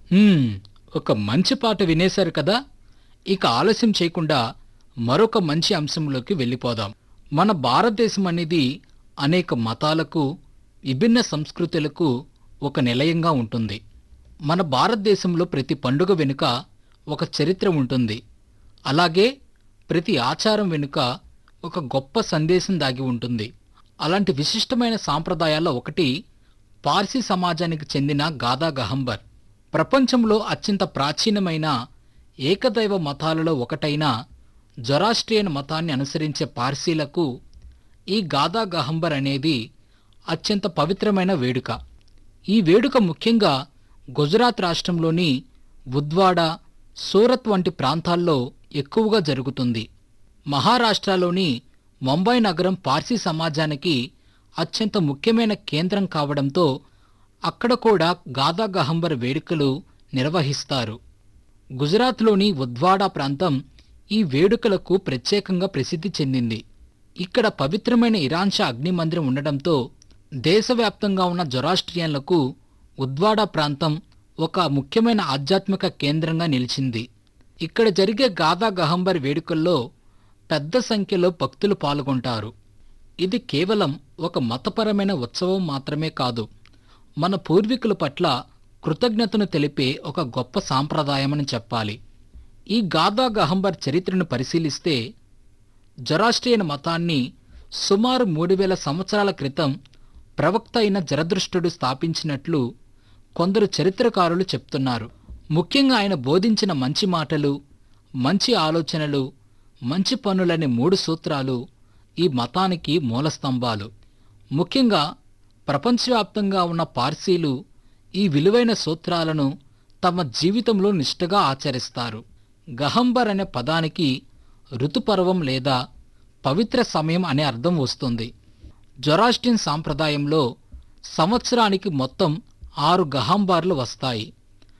హ్మ్, ఒక మంచి పాట వినేశారు కదా ఇక ఆలస్యం చేయకుండా మరొక మంచి అంశంలోకి వెళ్ళిపోదాం మన భారతదేశం అనేది అనేక మతాలకు విభిన్న సంస్కృతులకు ఒక నిలయంగా ఉంటుంది మన భారతదేశంలో ప్రతి పండుగ వెనుక ఒక చరిత్ర ఉంటుంది అలాగే ప్రతి ఆచారం వెనుక ఒక గొప్ప సందేశం దాగి ఉంటుంది అలాంటి విశిష్టమైన సాంప్రదాయాల్లో ఒకటి పార్సీ సమాజానికి చెందిన గాదా గహంబర్ ప్రపంచంలో అత్యంత ప్రాచీనమైన ఏకదైవ మతాలలో ఒకటైన జొరాస్ట్రియన్ మతాన్ని అనుసరించే పార్సీలకు ఈ గాదా గహంబర్ అనేది అత్యంత పవిత్రమైన వేడుక ఈ వేడుక ముఖ్యంగా గుజరాత్ రాష్ట్రంలోని ఉద్వాడ సూరత్ వంటి ప్రాంతాల్లో ఎక్కువగా జరుగుతుంది మహారాష్ట్రలోని ముంబై నగరం పార్సీ సమాజానికి అత్యంత ముఖ్యమైన కేంద్రం కావడంతో అక్కడ కూడా గాదా గహంబర్ వేడుకలు నిర్వహిస్తారు గుజరాత్లోని ఉద్వాడా ప్రాంతం ఈ వేడుకలకు ప్రత్యేకంగా ప్రసిద్ధి చెందింది ఇక్కడ పవిత్రమైన ఇరాన్షా అగ్ని మందిరం ఉండడంతో దేశవ్యాప్తంగా ఉన్న జొరాస్ట్రియన్లకు ఉద్వాడా ప్రాంతం ఒక ముఖ్యమైన ఆధ్యాత్మిక కేంద్రంగా నిలిచింది ఇక్కడ జరిగే గాదా గహంబర్ వేడుకల్లో పెద్ద సంఖ్యలో భక్తులు పాల్గొంటారు ఇది కేవలం ఒక మతపరమైన ఉత్సవం మాత్రమే కాదు మన పూర్వీకుల పట్ల కృతజ్ఞతను తెలిపే ఒక గొప్ప సాంప్రదాయమని చెప్పాలి ఈ గాదా గహంబర్ చరిత్రను పరిశీలిస్తే జొరాస్ట్రియన్ మతాన్ని సుమారు మూడు వేల సంవత్సరాల క్రితం ప్రవక్త అయిన జరదృష్టుడు స్థాపించినట్లు కొందరు చరిత్రకారులు చెప్తున్నారు ముఖ్యంగా ఆయన బోధించిన మంచి మాటలు మంచి ఆలోచనలు మంచి పనులనే మూడు సూత్రాలు ఈ మతానికి మూలస్తంభాలు ముఖ్యంగా ప్రపంచవ్యాప్తంగా ఉన్న పార్సీలు ఈ విలువైన సూత్రాలను తమ జీవితంలో నిష్ఠగా ఆచరిస్తారు గహంబర్ అనే పదానికి ఋతుపర్వం లేదా పవిత్ర సమయం అనే అర్థం వస్తుంది జొరాస్టిన్ సాంప్రదాయంలో సంవత్సరానికి మొత్తం ఆరు గహంబార్లు వస్తాయి